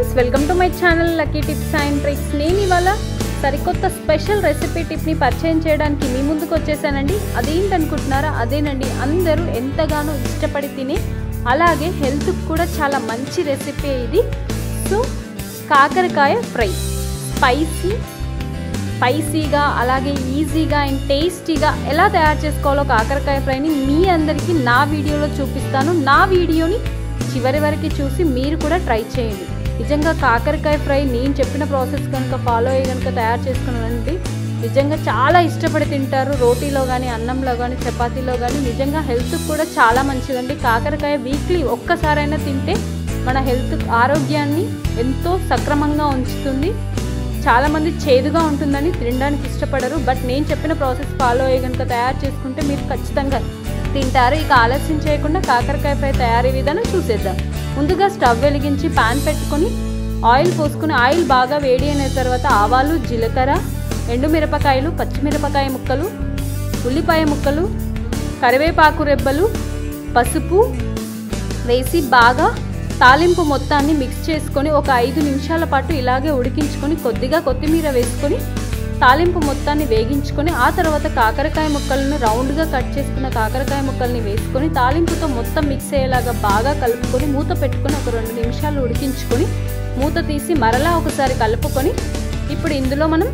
friends welcome to my channel lucky tips and tricks నేను ఇవాళ సరికొత్త స్పెషల్ రెసిపీ టిప్ని పరిచయం చేయడానికి మీ ముందుకు వచ్చేసానండి అదేంటనుకుంటున్నారా అదేనండి అందరూ ఎంతగానో ఇష్టపడి తినే అలాగే హెల్త్కి కూడా చాలా మంచి రెసిపీ ఇది సో కాకరకాయ ఫ్రై స్పైసీ స్పైసీగా అలాగే ఈజీగా అండ్ టేస్టీగా ఎలా తయారు చేసుకోవాలో కాకరకాయ ఫ్రైని మీ అందరికీ నా వీడియోలో చూపిస్తాను నా వీడియోని చివరి వరకు చూసి మీరు కూడా ట్రై చేయండి నిజంగా కాకరకాయ ఫ్రై నేను చెప్పిన ప్రాసెస్ కనుక ఫాలో అయ్యి కనుక తయారు చేసుకున్నానండి నిజంగా చాలా ఇష్టపడి తింటారు రోటీలో కానీ అన్నంలో కానీ చపాతీలో కానీ నిజంగా హెల్త్ కూడా చాలా మంచిదండి కాకరకాయ వీక్లీ ఒక్కసారైనా తింటే మన హెల్త్ ఆరోగ్యాన్ని ఎంతో సక్రమంగా ఉంచుతుంది చాలామంది చేదుగా ఉంటుందని తినడానికి ఇష్టపడరు బట్ నేను చెప్పిన ప్రాసెస్ ఫాలో అయ్యి కనుక తయారు చేసుకుంటే మీరు ఖచ్చితంగా తింటారు ఇక ఆలస్యం చేయకుండా కాకరకాయ ఫ్రై తయారీ విధానం చూసేద్దాం ముందుగా స్టవ్ వెలిగించి పాన్ పెట్టుకొని ఆయిల్ పోసుకుని ఆయిల్ బాగా వేడి అయిన తర్వాత ఆవాలు జీలకర్ర ఎండుమిరపకాయలు పచ్చిమిరపకాయ ముక్కలు ఉల్లిపాయ ముక్కలు కరివేపాకు రెబ్బలు పసుపు వేసి బాగా తాలింపు మొత్తాన్ని మిక్స్ చేసుకొని ఒక ఐదు నిమిషాల పాటు ఇలాగే ఉడికించుకొని కొద్దిగా కొత్తిమీర వేసుకొని తాలింపు మొత్తాన్ని వేగించుకొని ఆ తర్వాత కాకరకాయ ముక్కలను రౌండ్గా కట్ చేసుకున్న కాకరకాయ ముక్కల్ని వేసుకొని తాలింపుతో మొత్తం మిక్స్ అయ్యేలాగా బాగా కలుపుకొని మూత పెట్టుకొని ఒక రెండు నిమిషాలు ఉడికించుకొని మూత తీసి మరలా ఒకసారి కలుపుకొని ఇప్పుడు ఇందులో మనం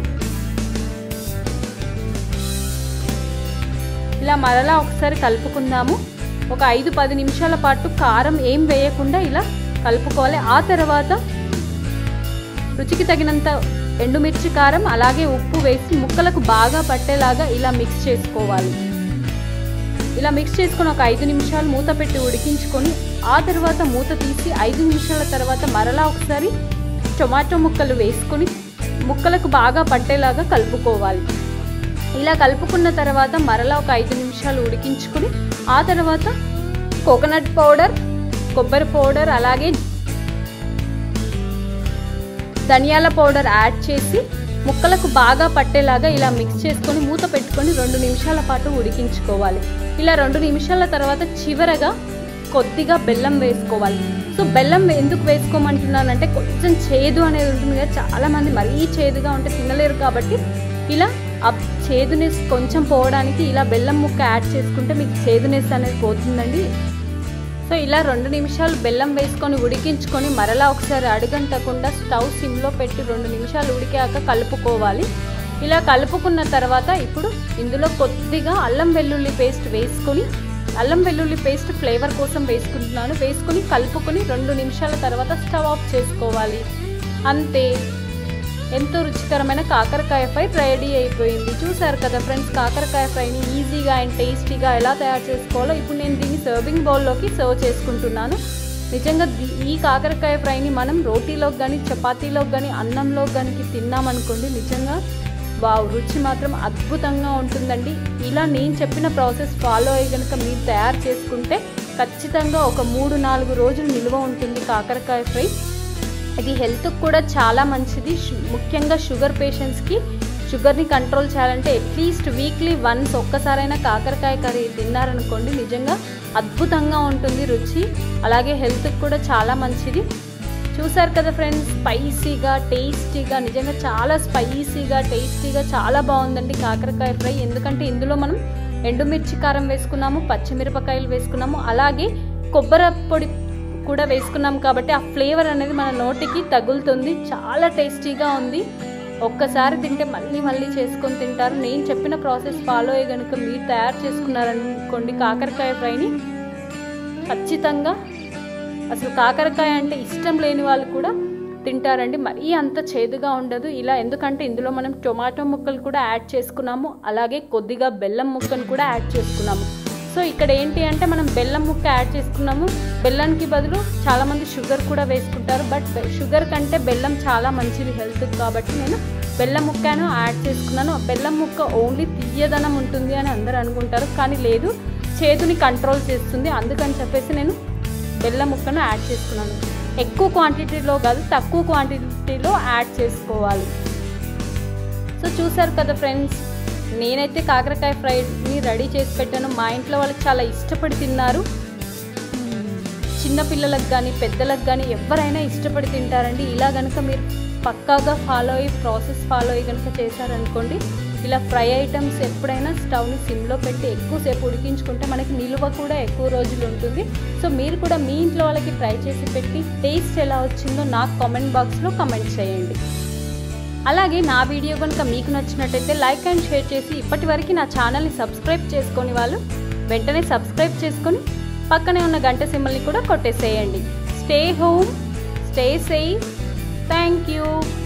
ఇలా మరలా ఒకసారి కలుపుకుందాము ఒక ఐదు పది నిమిషాల పాటు కారం ఏం వేయకుండా ఇలా కలుపుకోవాలి ఆ తర్వాత రుచికి తగినంత ఎండుమిర్చి కారం అలాగే ఉప్పు వేసి ముక్కలకు బాగా పట్టేలాగా ఇలా మిక్స్ చేసుకోవాలి ఇలా మిక్స్ చేసుకొని ఒక ఐదు నిమిషాలు మూత పెట్టి ఉడికించుకొని ఆ తర్వాత మూత తీసి ఐదు నిమిషాల తర్వాత మరలా ఒకసారి టొమాటో ముక్కలు వేసుకొని ముక్కలకు బాగా పట్టేలాగా కలుపుకోవాలి ఇలా కలుపుకున్న తర్వాత మరలా ఒక ఐదు నిమిషాలు ఉడికించుకొని ఆ తర్వాత కోకోనట్ పౌడర్ కొబ్బరి పౌడర్ అలాగే ధనియాల పౌడర్ యాడ్ చేసి ముక్కలకు బాగా పట్టేలాగా ఇలా మిక్స్ చేసుకొని మూత పెట్టుకొని రెండు నిమిషాల పాటు ఉడికించుకోవాలి ఇలా రెండు నిమిషాల తర్వాత చివరగా కొద్దిగా బెల్లం వేసుకోవాలి సో బెల్లం ఎందుకు వేసుకోమంటున్నానంటే కొంచెం చేదు అనేది ఉంటుంది కదా చాలామంది మరీ చేదుగా ఉంటే తినలేరు కాబట్టి ఇలా ఆ చేదునెస్ కొంచెం పోవడానికి ఇలా బెల్లం ముక్క యాడ్ చేసుకుంటే మీకు చేదునెస్ అనేది పోతుందండి సో ఇలా రెండు నిమిషాలు బెల్లం వేసుకొని ఉడికించుకొని మరలా ఒకసారి అడుగంటకుండా స్టవ్ సిమ్లో పెట్టి రెండు నిమిషాలు ఉడికాక కలుపుకోవాలి ఇలా కలుపుకున్న తర్వాత ఇప్పుడు ఇందులో కొద్దిగా అల్లం వెల్లుల్లి పేస్ట్ వేసుకొని అల్లం వెల్లుల్లి పేస్ట్ ఫ్లేవర్ కోసం వేసుకుంటున్నాను వేసుకొని కలుపుకొని రెండు నిమిషాల తర్వాత స్టవ్ ఆఫ్ చేసుకోవాలి అంతే ఎంతో రుచికరమైన కాకరకాయ ఫ్రై రెడీ అయిపోయింది చూసారు కదా ఫ్రెండ్స్ కాకరకాయ ఫ్రైని ఈజీగా అండ్ టేస్టీగా ఎలా తయారు చేసుకోవాలో ఇప్పుడు నేను దీన్ని సర్వింగ్ బౌల్లోకి సర్వ్ చేసుకుంటున్నాను నిజంగా ఈ కాకరకాయ ఫ్రైని మనం రోటీలోకి కానీ చపాతీలోకి కానీ అన్నంలోకి కానీ తిన్నామనుకోండి నిజంగా వావ్ రుచి మాత్రం అద్భుతంగా ఉంటుందండి ఇలా నేను చెప్పిన ప్రాసెస్ ఫాలో అయ్యి కనుక మీరు తయారు చేసుకుంటే ఖచ్చితంగా ఒక మూడు నాలుగు రోజులు నిల్వ ఉంటుంది కాకరకాయ ఫ్రై ఇది హెల్త్కి కూడా చాలా మంచిది ముఖ్యంగా షుగర్ పేషెంట్స్కి షుగర్ని కంట్రోల్ చేయాలంటే అట్లీస్ట్ వీక్లీ వన్స్ ఒక్కసారైనా కాకరకాయ కర్రీ తిన్నారనుకోండి నిజంగా అద్భుతంగా ఉంటుంది రుచి అలాగే హెల్త్కి కూడా చాలా మంచిది చూసారు కదా ఫ్రెండ్స్ స్పైసీగా టేస్టీగా నిజంగా చాలా స్పైసీగా టేస్టీగా చాలా బాగుందండి కాకరకాయ ఫ్రై ఎందుకంటే ఇందులో మనం ఎండుమిర్చి కారం వేసుకున్నాము పచ్చిమిరపకాయలు వేసుకున్నాము అలాగే కొబ్బరి పొడి కూడా వేసుకున్నాం కాబట్టి ఆ ఫ్లేవర్ అనేది మన నోటికి తగులుతుంది చాలా టేస్టీగా ఉంది ఒక్కసారి తింటే మళ్ళీ మళ్ళీ చేసుకొని తింటారు నేను చెప్పిన ప్రాసెస్ ఫాలో అయ్యి కనుక మీరు తయారు చేసుకున్నారనుకోండి కాకరకాయ ఫ్రైని ఖచ్చితంగా అసలు కాకరకాయ అంటే ఇష్టం లేని వాళ్ళు కూడా తింటారండి మరీ అంత చేదుగా ఉండదు ఇలా ఎందుకంటే ఇందులో మనం టొమాటో ముక్కలు కూడా యాడ్ చేసుకున్నాము అలాగే కొద్దిగా బెల్లం ముక్కను కూడా యాడ్ చేసుకున్నాము సో ఇక్కడ ఏంటి అంటే మనం బెల్లం ముక్క యాడ్ చేసుకున్నాము బెల్లానికి బదులు చాలామంది షుగర్ కూడా వేసుకుంటారు బట్ షుగర్ కంటే బెల్లం చాలా మంచిది హెల్త్కి కాబట్టి నేను బెల్లం ముక్కను యాడ్ చేసుకున్నాను బెల్లం ముక్క ఓన్లీ తీయదనం ఉంటుంది అని అందరూ అనుకుంటారు కానీ లేదు చేదుని కంట్రోల్ చేస్తుంది అందుకని చెప్పేసి నేను బెల్లం ముక్కను యాడ్ చేసుకున్నాను ఎక్కువ క్వాంటిటీలో కాదు తక్కువ క్వాంటిటీలో యాడ్ చేసుకోవాలి సో చూసారు కదా ఫ్రెండ్స్ నేనైతే కాకరకాయ ఫ్రైని రెడీ చేసి పెట్టాను మా ఇంట్లో వాళ్ళకి చాలా ఇష్టపడి తిన్నారు చిన్న పిల్లలకు కానీ పెద్దలకు కానీ ఎవరైనా ఇష్టపడి తింటారండి ఇలా కనుక మీరు పక్కాగా ఫాలో అయ్యి ప్రాసెస్ ఫాలో అయ్యి కనుక చేశారనుకోండి ఇలా ఫ్రై ఐటమ్స్ ఎప్పుడైనా స్టవ్ని సిమ్లో పెట్టి ఎక్కువసేపు ఉడికించుకుంటే మనకి నిలువ కూడా ఎక్కువ రోజులు ఉంటుంది సో మీరు కూడా మీ ఇంట్లో వాళ్ళకి ట్రై చేసి పెట్టి టేస్ట్ ఎలా వచ్చిందో నాకు కామెంట్ బాక్స్లో కమెంట్ చేయండి అలాగే నా వీడియో కనుక మీకు నచ్చినట్టయితే లైక్ అండ్ షేర్ చేసి ఇప్పటి వరకు నా ఛానల్ని సబ్స్క్రైబ్ చేసుకొని వాళ్ళు వెంటనే సబ్స్క్రైబ్ చేసుకొని పక్కనే ఉన్న గంట సింబల్ని కూడా కొట్టేసేయండి stay home stay safe thank you